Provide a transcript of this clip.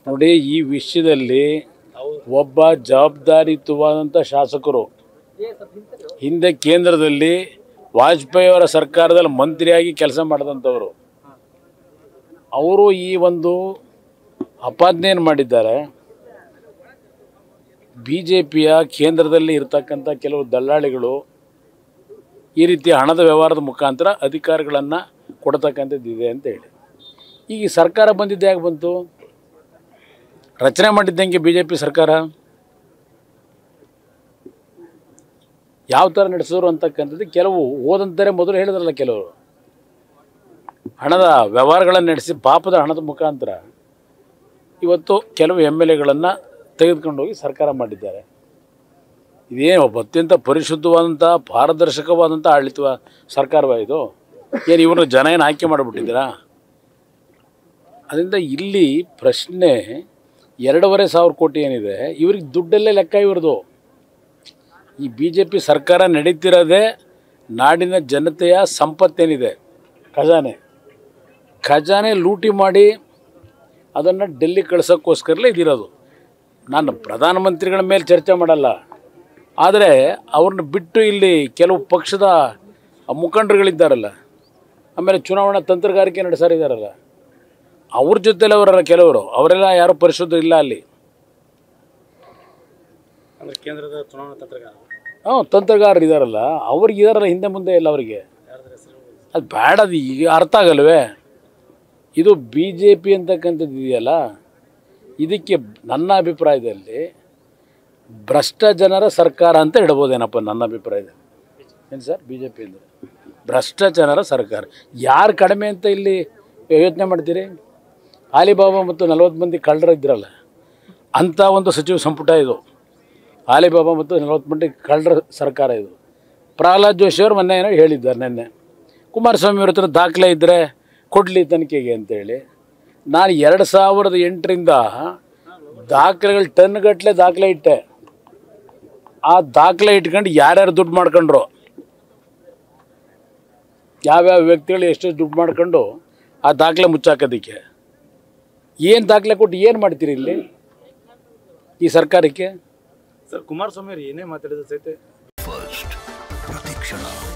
ನೋಡಿ ಈ ವಿಷಯದಲ್ಲಿ ಒಬ್ಬ ಜವಾಬ್ದಾರಿಯುತವಾದಂಥ ಶಾಸಕರು ಹಿಂದೆ ಕೇಂದ್ರದಲ್ಲಿ ವಾಜಪೇಯಿ ಅವರ ಸರ್ಕಾರದಲ್ಲಿ ಮಂತ್ರಿಯಾಗಿ ಕೆಲಸ ಮಾಡಿದಂಥವರು ಅವರು ಈ ಒಂದು ಅಪಾದನೆಯನ್ನು ಮಾಡಿದ್ದಾರೆ ಬಿ ಜೆ ಪಿಯ ಕೇಂದ್ರದಲ್ಲಿ ಇರ್ತಕ್ಕಂಥ ಕೆಲವು ದಲ್ಲಾಳಿಗಳು ಈ ರೀತಿಯ ಹಣದ ವ್ಯವಹಾರದ ಮುಖಾಂತರ ಅಧಿಕಾರಗಳನ್ನು ಕೊಡ್ತಕ್ಕಂಥದ್ದು ಇದೆ ಅಂತ ಹೇಳಿ ಈಗ ಈ ಸರ್ಕಾರ ಬಂದಿದ್ದು ಯಾಕೆ ಬಂತು ರಚನೆ ಮಾಡಿದ್ದಂಗೆ ಬಿ ಜೆ ಪಿ ಸರ್ಕಾರ ಯಾವ ಥರ ನಡೆಸಿದ್ರು ಅಂತಕ್ಕಂಥದ್ದು ಕೆಲವು ಓದಂತಾರೆ ಮೊದಲು ಹೇಳಿದ್ರಲ್ಲ ಕೆಲವರು ಹಣದ ವ್ಯವಹಾರಗಳನ್ನು ನಡೆಸಿ ಪಾಪದ ಹಣದ ಮುಖಾಂತರ ಇವತ್ತು ಕೆಲವು ಎಮ್ ಎಲ್ ಎಗಳನ್ನು ತೆಗೆದುಕೊಂಡು ಹೋಗಿ ಸರ್ಕಾರ ಮಾಡಿದ್ದಾರೆ ಇದೇನು ಅತ್ಯಂತ ಪರಿಶುದ್ಧವಾದಂಥ ಪಾರದರ್ಶಕವಾದಂಥ ಆಡಳಿತ ಸರ್ಕಾರವ ಇದು ಏನು ಇವ್ರನ್ನ ಜನ ಏನು ಆಯ್ಕೆ ಮಾಡಿಬಿಟ್ಟಿದ್ದೀರಾ ಅದರಿಂದ ಇಲ್ಲಿ ಪ್ರಶ್ನೆ ಎರಡೂವರೆ ಸಾವಿರ ಕೋಟಿ ಏನಿದೆ ಇವ್ರಿಗೆ ದುಡ್ಡಲ್ಲೇ ಲೆಕ್ಕ ಇವ್ರದ್ದು ಈ ಬಿ ಜೆ ಪಿ ಸರ್ಕಾರ ನಡೀತಿರೋದೇ ನಾಡಿನ ಜನತೆಯ ಸಂಪತ್ತೇನಿದೆ ಖಜಾನೆ ಖಜಾನೆ ಲೂಟಿ ಮಾಡಿ ಅದನ್ನು ಡೆಲ್ಲಿ ಕಳ್ಸೋಕ್ಕೋಸ್ಕರಲೇ ಇದಿರೋದು ನಾನು ಪ್ರಧಾನಮಂತ್ರಿಗಳ ಮೇಲೆ ಚರ್ಚೆ ಮಾಡಲ್ಲ ಆದರೆ ಅವ್ರನ್ನ ಬಿಟ್ಟು ಇಲ್ಲಿ ಕೆಲವು ಪಕ್ಷದ ಮುಖಂಡರುಗಳಿದ್ದಾರಲ್ಲ ಆಮೇಲೆ ಚುನಾವಣಾ ತಂತ್ರಗಾರಿಕೆ ನಡೆಸೋರಿದ್ದಾರಲ್ಲ ಅವ್ರ ಜೊತೆಲಿ ಅವರಲ್ಲ ಕೆಲವರು ಅವರೆಲ್ಲ ಯಾರೂ ಪರಿಶುದ್ಧ ಇಲ್ಲ ಅಲ್ಲಿ ಅಂದ್ರೆ ಕೇಂದ್ರದ ಚುನಾವಣಾ ತಂತ್ರಗಾರ ಹ್ಞೂ ತಂತ್ರಗಾರರು ಇದ್ದಾರಲ್ಲ ಅವ್ರಿಗೆ ಇದಾರಲ್ಲ ಹಿಂದೆ ಮುಂದೆ ಇಲ್ಲ ಅವರಿಗೆ ಅದು ಬೇಡ ಅದು ಈಗ ಅರ್ಥ ಆಗಲ್ವೇ ಇದು ಬಿ ಜೆ ಪಿ ಅಂತಕ್ಕಂಥದ್ದು ಇದೆಯಲ್ಲ ಇದಕ್ಕೆ ನನ್ನ ಅಭಿಪ್ರಾಯದಲ್ಲಿ ಭ್ರಷ್ಟ ಜನರ ಸರ್ಕಾರ ಅಂತ ಹೇಳ್ಬೋದೇನಪ್ಪ ನನ್ನ ಅಭಿಪ್ರಾಯದಲ್ಲಿ ಏನು ಸರ್ ಬಿ ಜೆ ಪಿ ಅಂದರೆ ಭ್ರಷ್ಟ ಜನರ ಸರ್ಕಾರ ಯಾರು ಕಡಿಮೆ ಅಂತ ಇಲ್ಲಿ ಯೋಚನೆ ಮಾಡ್ತೀರಿ ಆಲಿಬಾಬಾ ಮತ್ತು ನಲವತ್ತು ಮಂದಿ ಕಳ್ಳರು ಇದ್ರಲ್ಲ ಅಂಥ ಒಂದು ಸಚಿವ ಸಂಪುಟ ಇದು ಆಲಿಬಾಬಾ ಮತ್ತು ನಲವತ್ತು ಮಂದಿ ಕಳ್ಳರ ಸರ್ಕಾರ ಇದು ಪ್ರಹ್ಲಾದ್ ಜೋಶಿ ಅವರು ಮೊನ್ನೆ ಏನೋ ಹೇಳಿದ್ದಾರೆ ನಿನ್ನೆ ಕುಮಾರಸ್ವಾಮಿ ಅವ್ರ ಹತ್ರ ದಾಖಲೆ ಇದ್ದರೆ ಕೊಡಲಿ ತನಿಖೆಗೆ ಅಂತೇಳಿ ನಾನು ಎರಡು ಸಾವಿರದ ಎಂಟರಿಂದ ದಾಖಲೆಗಳು ಟನ್ಗಟ್ಟಲೆ ದಾಖಲೆ ಇಟ್ಟೆ ಆ ದಾಖಲೆ ಇಟ್ಕೊಂಡು ಯಾರ್ಯಾರು ದುಡ್ಡು ಮಾಡ್ಕೊಂಡ್ರು ಯಾವ್ಯಾವ ವ್ಯಕ್ತಿಗಳು ಎಷ್ಟು ದುಡ್ಡು ಮಾಡ್ಕೊಂಡು ಆ ದಾಖಲೆ ಮುಚ್ಚಾಕೋದಕ್ಕೆ ಏನು ದಾಖಲೆ ಕೊಟ್ಟು ಏನು ಮಾಡ್ತೀರಿ ಇಲ್ಲಿ ಈ ಸರ್ಕಾರಕ್ಕೆ ಸರ್ ಕುಮಾರಸ್ವಾಮಿ ಅವ್ರು ಏನೇ ಮಾತಾಡಿದ್ರು ಸಹಿತ ಫಸ್ಟ್ ಪ್ರತಿಕ್ಷಣ